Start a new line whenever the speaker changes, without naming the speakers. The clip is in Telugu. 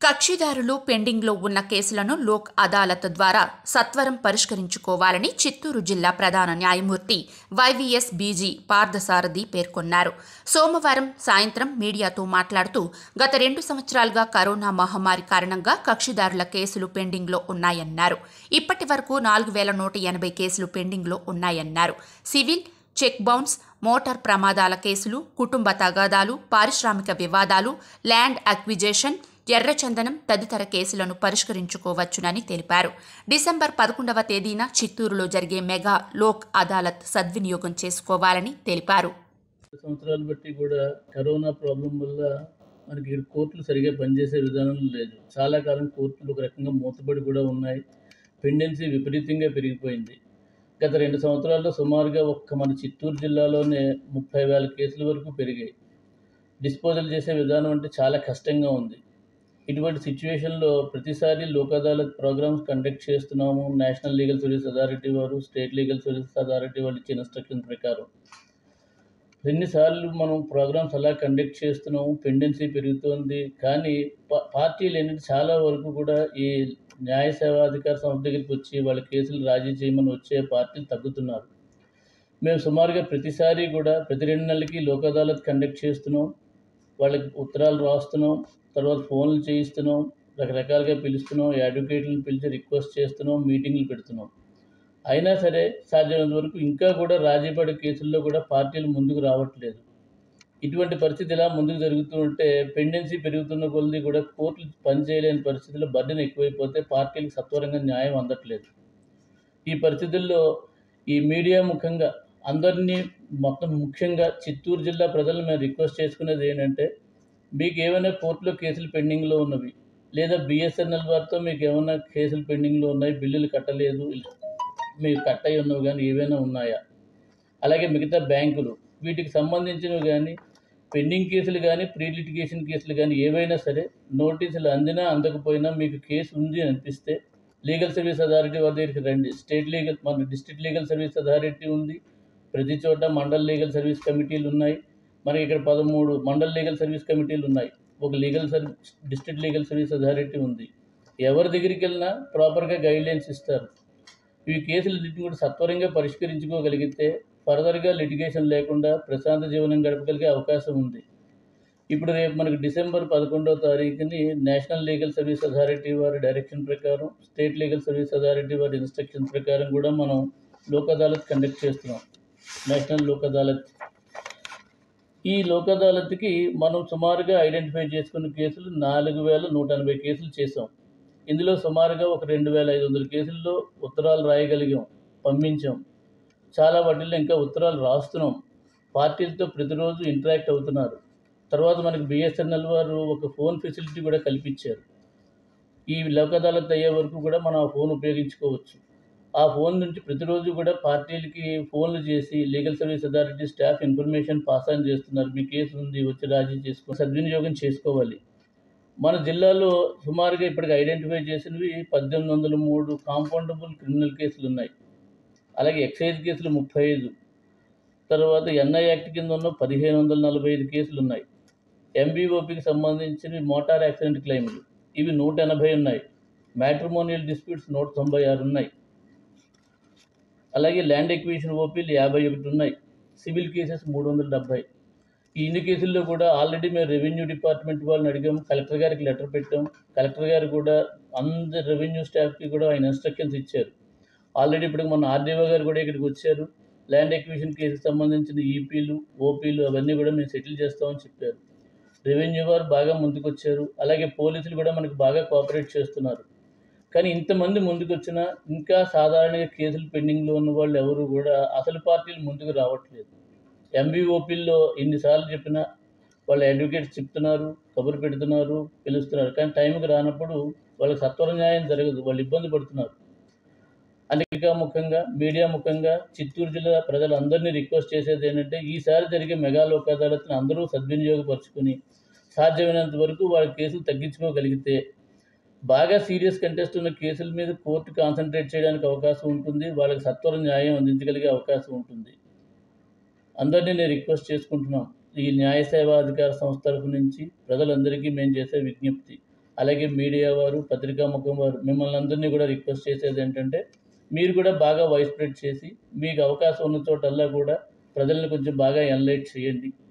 కక్షిదారులు పెండింగ్లో ఉన్న కేసులను లోక్ అదాలత్ ద్వారా సత్వరం పరిష్కరించుకోవాలని చిత్తూరు జిల్లా ప్రధాన న్యాయమూర్తి వైవీఎస్ బీజీ పార్థసారథి పేర్కొన్నారు సోమవారం సాయంత్రం మీడియాతో మాట్లాడుతూ గత రెండు సంవత్సరాలుగా కరోనా మహమ్మారి కారణంగా కక్షిదారుల కేసులు పెండింగ్లో ఉన్నాయన్నారు ఇప్పటి వరకు నాలుగు వేల నూట ఎనభై కేసులు పెండింగ్లో ఉన్నాయన్నారు సివిల్ చెక్ బౌన్స్ మోటార్ ప్రమాదాల కేసులు కుటుంబ తగాదాలు పారిశ్రామిక వివాదాలు ల్యాండ్ అక్విజేషన్ ఎర్రచందనం తదితర కేసులను పరిష్కరించుకోవచ్చునని తెలిపారు డిసెంబర్ పదకొండవ తేదీన చిత్తూరులో జరిగే మెగా లోక్ అదాలత్ సద్వినియోగం చేసుకోవాలని తెలిపారు
సంవత్సరాలు బట్టి కూడా కరోనా ప్రాబ్లం వల్ల మనకి ఇక్కడ కోర్టులు సరిగా పనిచేసే విధానం లేదు చాలా కాలం కోర్టులు ఒక రకంగా మూతపడి కూడా ఉన్నాయి పెండెన్సీ విపరీతంగా పెరిగిపోయింది గత రెండు సంవత్సరాల్లో సుమారుగా ఒక్క మన చిత్తూరు జిల్లాలోనే ముప్పై వేల కేసుల వరకు పెరిగాయి డిస్పోజల్ చేసే విధానం అంటే చాలా కష్టంగా ఉంది ఇటువంటి సిచ్యువేషన్లో ప్రతిసారి లోక్ అదాలత్ ప్రోగ్రామ్స్ కండక్ట్ చేస్తున్నాము నేషనల్ లీగల్ సర్వీస్ అథారిటీ వారు స్టేట్ లీగల్ సర్వీస్ అథారిటీ వాళ్ళు ఇచ్చిన ఇన్స్ట్రక్షన్ ప్రకారం ఎన్నిసార్లు మనం ప్రోగ్రామ్స్ అలా కండక్ట్ చేస్తున్నాము పెండెన్సీ పెరుగుతోంది కానీ పా- పార్టీలు ఏంటంటే చాలా వరకు కూడా ఈ న్యాయ సేవాధికార సంస్థ దగ్గరికి వచ్చి వాళ్ళ కేసులు రాజీ చేయమని వచ్చే పార్టీలు తగ్గుతున్నారు మేము సుమారుగా ప్రతిసారి కూడా ప్రతి రెండు నెలలకి లోక్ అదాలత్ కండక్ట్ చేస్తున్నాం వాళ్ళకి ఉత్తరాలు రాస్తున్నాం తర్వాత ఫోన్లు చేయిస్తున్నాం రకరకాలుగా పిలుస్తున్నాం అడ్వకేట్లను పిలిచి రిక్వెస్ట్ చేస్తున్నాం మీటింగ్లు పెడుతున్నాం అయినా సరే సాధ్యమైనంత వరకు ఇంకా కూడా రాజీపడే కేసుల్లో కూడా పార్టీలు ముందుకు రావట్లేదు ఇటువంటి పరిస్థితి ఇలా ముందుకు జరుగుతూ ఉంటే పెండెన్సీ పెరుగుతున్న కొలది కూడా కోర్టులు పనిచేయలేని పరిస్థితుల్లో బర్డెన్ ఎక్కువైపోతే పార్టీలకు సత్వరంగా న్యాయం అందట్లేదు ఈ పరిస్థితుల్లో ఈ మీడియా ముఖంగా అందరినీ మొత్తం ముఖ్యంగా చిత్తూరు జిల్లా ప్రజలను మేము రిక్వెస్ట్ చేసుకునేది ఏంటంటే మీకు ఏమైనా కోర్టులో కేసులు పెండింగ్లో ఉన్నవి లేదా బిఎస్ఎన్ఎల్ వారితో మీకు ఏమైనా కేసులు పెండింగ్లో ఉన్నాయి బిల్లులు కట్టలేదు మీకు కట్ అయి ఉన్నవి కానీ ఏవైనా ఉన్నాయా అలాగే మిగతా బ్యాంకులు వీటికి సంబంధించినవి కానీ పెండింగ్ కేసులు కానీ ప్రీ లిటిగేషన్ కేసులు కానీ ఏవైనా సరే నోటీసులు అందినా అందకపోయినా మీకు కేసు ఉంది అనిపిస్తే లీగల్ సర్వీస్ అథారిటీ వారి దగ్గరికి రండి స్టేట్ లీగల్ మన డిస్ట్రిక్ట్ లీగల్ సర్వీస్ అథారిటీ ఉంది ప్రతి చోట మండల్ లీగల్ సర్వీస్ కమిటీలు ఉన్నాయి మనకి ఇక్కడ పదమూడు మండల్ లీగల్ సర్వీస్ కమిటీలు ఉన్నాయి ఒక legal service district legal service authority ఉంది ఎవరి దగ్గరికి వెళ్ళినా ప్రాపర్గా గైడ్లైన్స్ ఇస్తారు ఈ కేసులన్నింటినీ కూడా సత్వరంగా పరిష్కరించుకోగలిగితే ఫర్దర్గా లిటిగేషన్ లేకుండా ప్రశాంత జీవనం గడపగలిగే అవకాశం ఉంది ఇప్పుడు రేపు మనకి డిసెంబర్ పదకొండవ తారీఖుని నేషనల్ లీగల్ సర్వీస్ అథారిటీ వారి డైరెక్షన్ ప్రకారం స్టేట్ లీగల్ సర్వీస్ అథారిటీ వారి ఇన్స్ట్రక్షన్ ప్రకారం కూడా మనం లోక్ అదాలత్ కండక్ట్ చేస్తున్నాం నేషనల్ లోక్ అదాలత్ ఈ లోక్ అదాలత్కి మనం సుమారుగా ఐడెంటిఫై చేసుకున్న కేసులు నాలుగు వేల నూట ఎనభై కేసులు చేసాం ఇందులో సుమారుగా ఒక రెండు వేల ఐదు వందల కేసుల్లో ఉత్తరాలు రాయగలిగాం పంపించాం చాలా వాటిల్లో ఇంకా ఉత్తరాలు రాస్తున్నాం పార్టీలతో ప్రతిరోజు ఇంటరాక్ట్ అవుతున్నారు తర్వాత మనకి బిఎస్ఎన్ఎల్ వారు ఒక ఫోన్ ఫెసిలిటీ కూడా కల్పించారు ఈ లోక్ అదాలత్ అయ్యే వరకు కూడా మనం ఆ ఫోన్ ఉపయోగించుకోవచ్చు ఆ ఫోన్ నుంచి ప్రతిరోజు కూడా పార్టీలకి ఫోన్లు చేసి legal service authority staff information pass on చేస్తున్నారు మీ కేసు ఉంది వచ్చి రాజీ చేసుకో సద్వినియోగం చేసుకోవాలి మన జిల్లాలో సుమారుగా ఇప్పటికి ఐడెంటిఫై చేసినవి పద్దెనిమిది వందల మూడు కాంపౌండబుల్ క్రిమినల్ కేసులు ఉన్నాయి అలాగే ఎక్సైజ్ కేసులు ముప్పై ఐదు తర్వాత ఎన్ఐ యాక్ట్ కింద ఉన్న పదిహేను వందల నలభై ఐదు కేసులు ఉన్నాయి ఎంబీఓపికి సంబంధించిన మోటార్ యాక్సిడెంట్ క్లెయిమ్లు ఇవి నూట ఎనభై ఉన్నాయి మ్యాట్రిమోనియల్ డిస్ప్యూట్స్ నూట తొంభై ఆరు ఉన్నాయి అలాగే ల్యాండ్ ఎక్విజిషన్ ఓపీలు యాభై ఒకటి ఉన్నాయి సివిల్ కేసెస్ మూడు వందల డెబ్బై ఈ ఇన్ని కేసుల్లో కూడా ఆల్రెడీ మేము రెవెన్యూ డిపార్ట్మెంట్ వాళ్ళని అడిగాం కలెక్టర్ గారికి లెటర్ పెట్టాం కలెక్టర్ గారు కూడా అందరి రెవెన్యూ స్టాఫ్కి కూడా ఆయన ఇన్స్ట్రక్షన్స్ ఇచ్చారు ఆల్రెడీ ఇప్పుడు మన ఆర్డీఓ గారు కూడా ఇక్కడికి వచ్చారు ల్యాండ్ ఎక్విజిషన్ కేసుకి సంబంధించిన ఈపీలు ఓపీలు అవన్నీ కూడా మేము సెటిల్ చేస్తామని చెప్పారు రెవెన్యూ వారు బాగా ముందుకొచ్చారు అలాగే పోలీసులు కూడా మనకు బాగా కోఆపరేట్ చేస్తున్నారు కానీ ఇంతమంది ముందుకు వచ్చినా ఇంకా సాధారణంగా కేసులు పెండింగ్లో ఉన్న వాళ్ళు ఎవరు కూడా అసలు పార్టీలు ముందుకు రావట్లేదు ఎంబీఓపీల్లో ఎన్నిసార్లు చెప్పినా వాళ్ళ అడ్వకేట్స్ చెప్తున్నారు కబురు పెడుతున్నారు పిలుస్తున్నారు కానీ టైంకి రానప్పుడు వాళ్ళకి సత్వర న్యాయం జరగదు వాళ్ళు ఇబ్బంది పడుతున్నారు అందుకే ముఖ్యంగా మీడియా ముఖ్యంగా చిత్తూరు జిల్లా ప్రజలందరినీ రిక్వెస్ట్ చేసేది ఏంటంటే ఈసారి జరిగే మెగా లోక్ అదాలత్ని అందరూ సద్వినియోగపరుచుకుని సాధ్యమైనంత వరకు వాళ్ళ కేసులు తగ్గించుకోగలిగితే బాగా సీరియస్ కంటెస్ట్ ఉన్న కేసుల మీద కోర్టు కాన్సన్ట్రేట్ చేయడానికి అవకాశం ఉంటుంది వాళ్ళకి సత్వర న్యాయం అందించగలిగే అవకాశం ఉంటుంది అందరినీ నేను రిక్వెస్ట్ చేసుకుంటున్నాం ఈ న్యాయ సేవా అధికార సంస్థ తరఫు నుంచి ప్రజలందరికీ మేము చేసే విజ్ఞప్తి అలాగే మీడియా వారు పత్రికా ముఖం వారు మిమ్మల్ని అందరినీ కూడా రిక్వెస్ట్ చేసేది ఏంటంటే మీరు కూడా బాగా వాయిస్ స్ప్రెడ్ చేసి మీకు అవకాశం ఉన్న చోటల్లా కూడా ప్రజల్ని కొంచెం బాగా ఎన్లైట్ చేయండి